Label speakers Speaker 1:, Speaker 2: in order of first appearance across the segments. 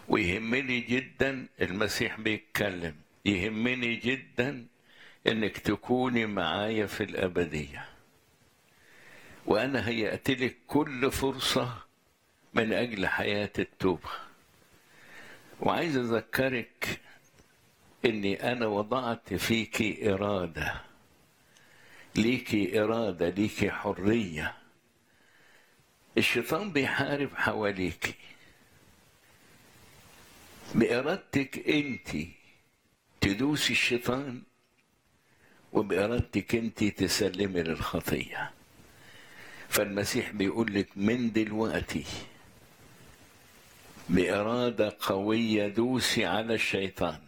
Speaker 1: ويهمني جدا المسيح بيتكلم يهمني جدا انك تكوني معايا في الابديه وانا هيأت لك كل فرصه من اجل حياه التوبه وعايز اذكرك اني انا وضعت فيكي اراده ليكي اراده ليكي حريه الشيطان بيحارب حواليكي بإرادتك أنت تدوسي الشيطان وبإرادتك أنت تسلمي للخطية فالمسيح بيقول لك من دلوقتي بإرادة قوية دوسي على الشيطان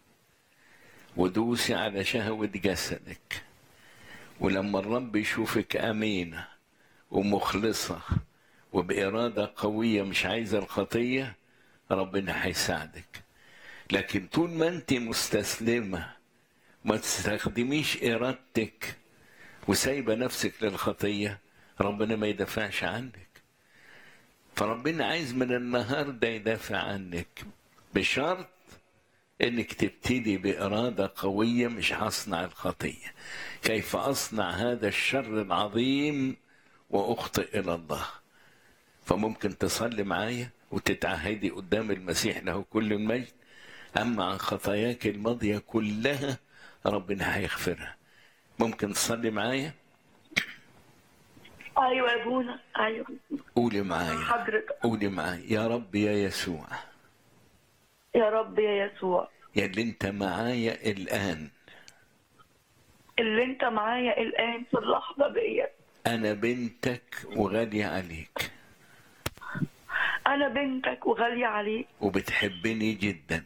Speaker 1: ودوسي على شهوة جسدك ولما الرب يشوفك أمينة ومخلصة وبإرادة قوية مش عايزة الخطية ربنا هيساعدك لكن طول ما انت مستسلمة ما تستخدميش إرادتك وسايبة نفسك للخطية ربنا ما يدافعش عنك فربنا عايز من النهاردة يدافع عنك بشرط انك تبتدي بإرادة قوية مش هصنع الخطية كيف أصنع هذا الشر العظيم وأخطئ إلى الله فممكن تصلي معايا وتتعهدي قدام المسيح له كل المجد أما عن خطاياك الماضية كلها ربنا هيغفرها ممكن تصلي معايا
Speaker 2: ايوه يا ابونا ايوه
Speaker 1: قولي معايا
Speaker 2: حضرتك
Speaker 1: قولي معايا يا رب يا يسوع
Speaker 2: يا رب يا يسوع
Speaker 1: يا اللي انت معايا الآن
Speaker 2: اللي انت معايا الان في اللحظه ديت
Speaker 1: أنا بنتك وغالية عليك
Speaker 2: انا بنتك وغاليه عليك
Speaker 1: وبتحبني جدا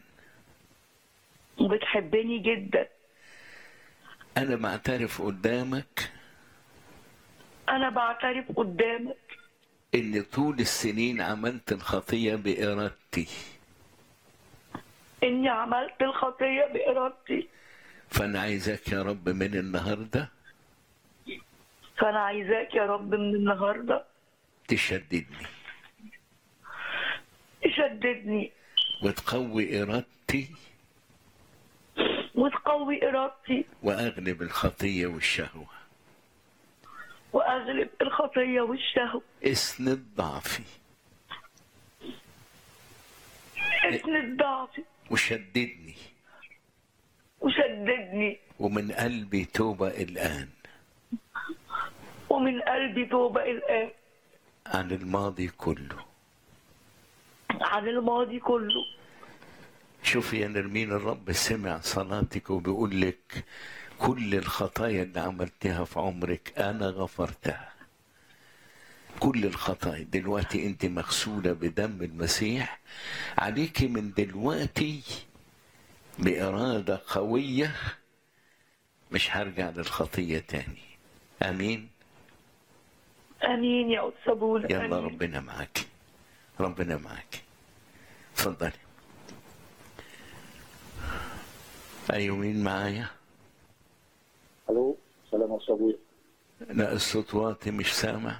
Speaker 2: وبتحبني جدا
Speaker 1: أنا بعترف قدامك
Speaker 2: انا بعترف قدامك
Speaker 1: إن طول السنين عملت الخطية بإرادتي
Speaker 2: اني عملت الخطيه بارادتي
Speaker 1: فأنا عايزك يا رب من النهاردة
Speaker 2: فانا عايزاك يا رب من النهارده
Speaker 1: تشددني
Speaker 2: تشددني
Speaker 1: وتقوي إرادتي
Speaker 2: وتقوي ارادتي
Speaker 1: وأغلب الخطية والشهوة
Speaker 2: واغلب الخطيه والشهوه
Speaker 1: اسند ضعفي
Speaker 2: اسند ضعفي
Speaker 1: وشددني
Speaker 2: وشددني
Speaker 1: ومن قلبي توبة الآن
Speaker 2: ومن قلبي توبه الان
Speaker 1: عن الماضي كله
Speaker 2: عن الماضي كله
Speaker 1: شوفي يا نرمين الرب سمع صلاتك وبيقول لك كل الخطايا اللي عملتها في عمرك أنا غفرتها كل الخطايا دلوقتي انت مغسولة بدم المسيح عليك من دلوقتي بإرادة قوية مش هرجع للخطية تاني أمين
Speaker 2: امين يا استاذ ابونا
Speaker 1: يلا
Speaker 2: آمين.
Speaker 1: ربنا معاك ربنا معاك اتفضلي أيوة مين معايا؟
Speaker 3: الو سلام يا استاذ ابويا
Speaker 1: لا الصوت واطي مش سامع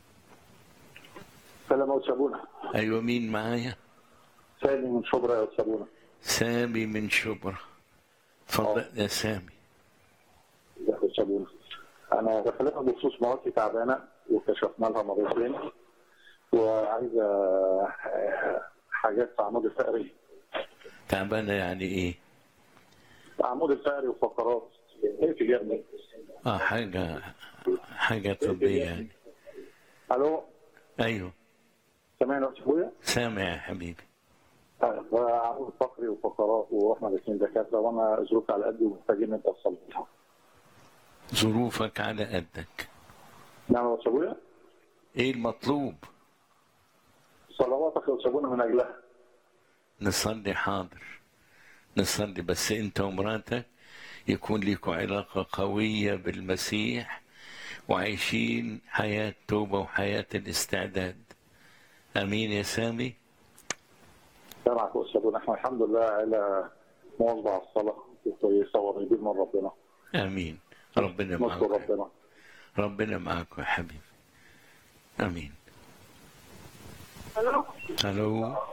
Speaker 3: سلام يا استاذ ابونا
Speaker 1: أيوة مين معايا؟
Speaker 3: سامي من شبرا يا استاذ ابونا
Speaker 1: سامي من شبرا اتفضل يا سامي
Speaker 3: ازيك يا استاذ ابونا انا بكلمك بخصوص مراتي تعبانه وكشفنا لها مرتين وعايزه آه، حاجات في عمود الفقري
Speaker 1: تعبانة يعني إيه؟
Speaker 3: عمود الفقري وفقرات ايه في جرمي
Speaker 1: اه حاجة حاجة طبية يعني
Speaker 3: الو
Speaker 1: أيوة
Speaker 3: سامعني يا استاذ ابويا
Speaker 1: سامع يا حبيبي
Speaker 3: آه، عمود فقري وفقرات ورحنا الاثنين دكاتره وانا ظروفي على قدي ومحتاجين انت تصلي لها.
Speaker 1: ظروفك على قدك
Speaker 3: نعم يا استاذ ابويا
Speaker 1: إيه المطلوب؟
Speaker 3: صلواتك يا استاذ ابونا من اجلها
Speaker 1: نصلي حاضر نصلي بس انت ومراتك يكون لكم علاقة قوية بالمسيح وعايشين حياة توبة وحياة الاستعداد أمين يا سامي
Speaker 3: سامعك يا استاذ ابونا احنا الحمد لله عيله مواظبه على الصلاه وكويسه وقريبين من ربنا
Speaker 1: أمين ربنا
Speaker 3: نشكر
Speaker 1: معك
Speaker 3: ربنا
Speaker 1: ربنا معك يا حبيبي أمين
Speaker 2: الو
Speaker 1: ألو